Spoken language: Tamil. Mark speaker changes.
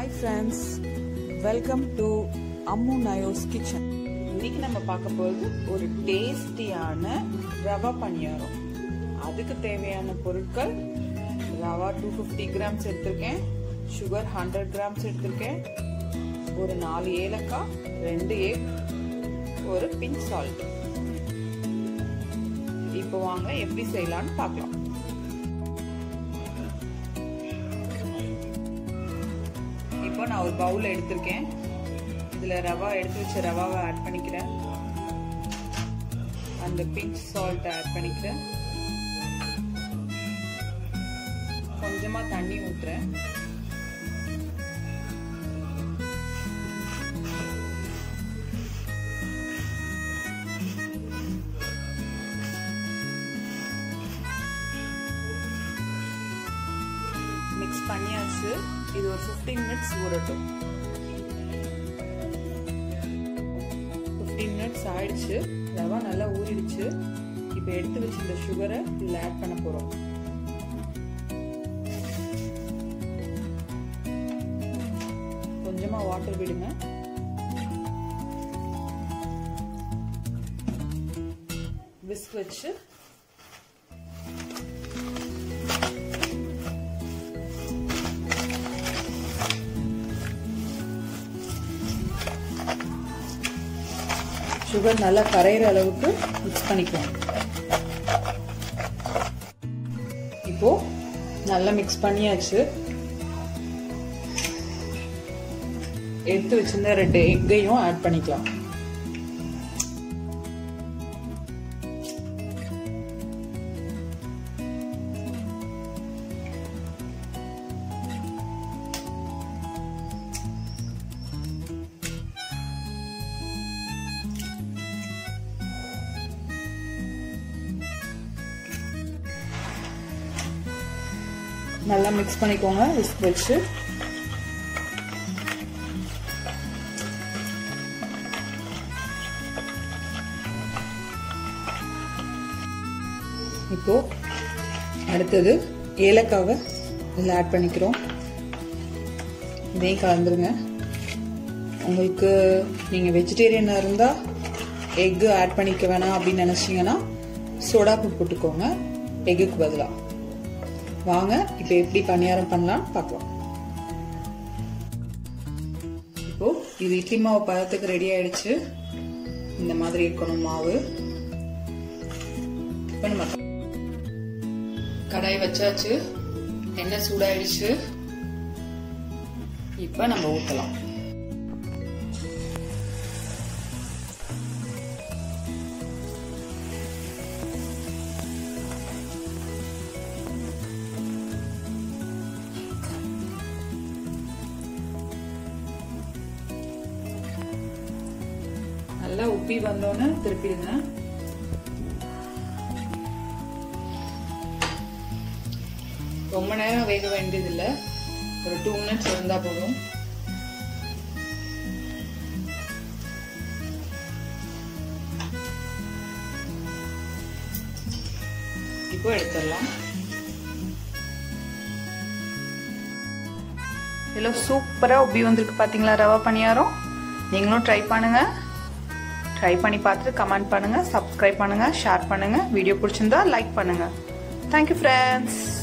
Speaker 1: hi friends welcome to Ammu நயோஸ் கிச்சன்
Speaker 2: இன்னைக்கு நம்ம பார்க்க போகிறது ஒரு டேஸ்டியான ரவா பணியாரம் அதுக்கு தேவையான பொருட்கள் ரவா டூ ஃபிஃப்டி கிராம்ஸ் எடுத்திருக்கேன் சுகர் ஹண்ட்ரட் கிராம்ஸ் எடுத்திருக்கேன் ஒரு நாலு ஏலக்காய் ரெண்டு ஏக் ஒரு பிங்க் சால்ட் இப்போ வாங்க எப்படி செய்யலாம்னு பார்க்கலாம் இப்போ நான் ஒரு பவுல் எடுத்திருக்கேன் இதில் ரவா எடுத்து வச்ச ரவாவை ஆட் பண்ணிக்கிறேன் அந்த பிங்க் சால்ட் ஆட் பண்ணிக்கிறேன் கொஞ்சமாக தண்ணி ஊற்றுறேன் மிக்ஸ் பண்ணியாச்சு இது ஒரு ஃபிஃப்டீன் மினிட்ஸ் ஊறட்டும் ஃபிஃப்டீன் மினிட்ஸ் ஆயிடுச்சு ரவா நல்லா ஊறிடுச்சு இப்போ எடுத்து வச்சிருந்த சுகரை இதில் ஆட் பண்ண போகிறோம் கொஞ்சமாக வாட்டர் விடுங்க விஸ்க் வச்சு சுகர் நல்லா கரையிற அளவுக்கு மிக்ஸ் பண்ணிக்கலாம் இப்போ நல்லா மிக்ஸ் பண்ணியாச்சு எடுத்து வச்சிருந்த ரெண்டு எக்கையும் ஆட் பண்ணிக்கலாம் நல்லா மிக்ஸ் பண்ணிக்கோங்க விஸ்க் வச்சு இப்போ அடுத்தது ஏலக்காவை இதில் ஆட் பண்ணிக்கிறோம் இதையும் கலந்துருங்க உங்களுக்கு நீங்கள் வெஜிடேரியனாக இருந்தால் எக்கு ஆட் பண்ணிக்க வேணாம் அப்படின்னு நினச்சிங்கன்னா சோடாப்பு போட்டுக்கோங்க எக்குக்கு பதிலாக வாங்க இப்போ எப்படி பணியாரம் பண்ணலாம் பார்க்கலாம் இப்போ இது இட்லி மாவு பதத்துக்கு ரெடி ஆயிடுச்சு இந்த மாதிரி இருக்கணும் மாவு இப்போ நம்ம கடாய் வச்சாச்சு எண்ணெய் சூடாயிடுச்சு இப்போ நம்ம ஊற்றலாம் நல்லா உப்பி வந்தோன்னு திருப்பிடுங்க ரொம்ப நேரம் வேக வேண்டியதில்லை ஒரு டூ மினிட்ஸ் இருந்தா போதும் இப்போ எடுத்துடலாம்
Speaker 1: இதில் சூப்பராக உப்பி வந்திருக்கு பார்த்தீங்களா ரவா பணியாரம் நீங்களும் ட்ரை பண்ணுங்கள் ட்ரை பண்ணி பார்த்துட்டு கமெண்ட் பண்ணுங்கள் சப்ஸ்கிரைப் பண்ணுங்கள் ஷேர் பண்ணுங்கள் வீடியோ பிடிச்சிருந்தா லைக் பண்ணுங்கள் தேங்க்யூ ஃப்ரெண்ட்ஸ்